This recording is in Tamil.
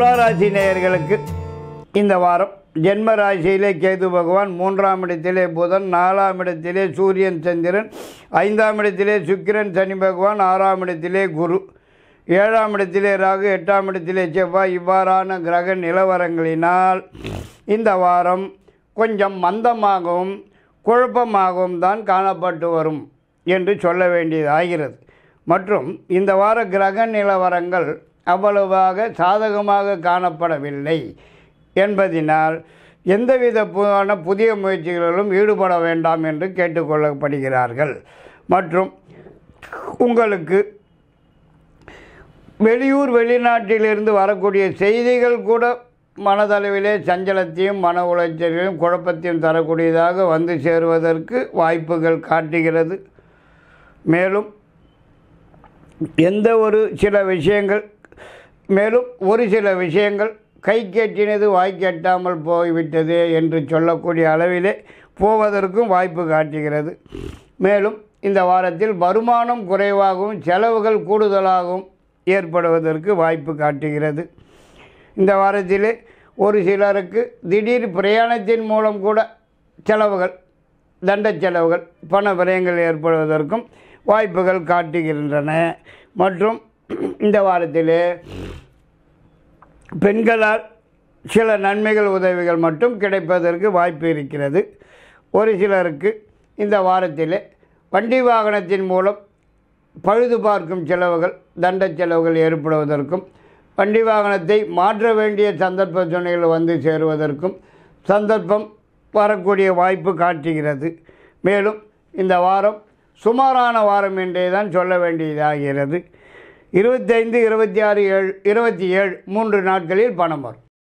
துளாராசி நேயர்களுக்கு இந்த வாரம் ஜென்ம ராசியிலே கேது பகவான் மூன்றாம் இடத்திலே புதன் நாலாம் இடத்திலே சூரியன் சந்திரன் ஐந்தாம் இடத்திலே சுக்கிரன் சனி பகவான் ஆறாம் இடத்திலே குரு ஏழாம் இடத்திலே ராகு எட்டாம் இடத்திலே செவ்வாய் இவ்வாறான கிரக நிலவரங்களினால் இந்த வாரம் கொஞ்சம் மந்தமாகவும் குழப்பமாகவும் தான் காணப்பட்டு வரும் என்று சொல்ல வேண்டியதாகிறது மற்றும் இந்த வார கிரக நிலவரங்கள் அவ்வளவாக சாதகமாக காணப்படவில்லை என்பதினால் எந்தவித புதான புதிய முயற்சிகளிலும் ஈடுபட வேண்டாம் என்று கேட்டுக்கொள்ளப்படுகிறார்கள் மற்றும் உங்களுக்கு வெளியூர் வெளிநாட்டிலிருந்து வரக்கூடிய செய்திகள் கூட மனதளவிலே சஞ்சலத்தையும் மன உளைச்சலையும் குழப்பத்தையும் தரக்கூடியதாக வந்து சேருவதற்கு வாய்ப்புகள் காட்டுகிறது மேலும் எந்த ஒரு சில விஷயங்கள் மேலும் ஒரு சில விஷயங்கள் கை கேட்டினது வாய் கேட்டாமல் போய்விட்டது என்று சொல்லக்கூடிய அளவிலே போவதற்கும் வாய்ப்பு காட்டுகிறது மேலும் இந்த வாரத்தில் வருமானம் குறைவாகவும் செலவுகள் கூடுதலாகவும் ஏற்படுவதற்கு வாய்ப்பு காட்டுகிறது இந்த வாரத்திலே ஒரு சிலருக்கு திடீர் பிரயாணத்தின் மூலம் கூட செலவுகள் தண்ட செலவுகள் பண விரயங்கள் ஏற்படுவதற்கும் வாய்ப்புகள் காட்டுகின்றன மற்றும் இந்த வாரத்திலே பெண்களால் சில நன்மைகள் உதவிகள் மட்டும் கிடைப்பதற்கு வாய்ப்பு இருக்கிறது ஒரு சிலருக்கு இந்த வாரத்திலே வண்டி வாகனத்தின் மூலம் பழுது பார்க்கும் செலவுகள் தண்ட செலவுகள் ஏற்படுவதற்கும் வண்டி வாகனத்தை மாற்ற வேண்டிய சந்தர்ப்ப சூழ்நிலைகள் வந்து சேருவதற்கும் சந்தர்ப்பம் வரக்கூடிய வாய்ப்பு காட்டுகிறது மேலும் இந்த வாரம் சுமாரான வாரம் என்றே தான் சொல்ல வேண்டியதாகிறது இருபத்தைந்து இருபத்தி ஆறு ஏழு இருபத்தி ஏழு மூன்று நாட்களில் பணம் வரும்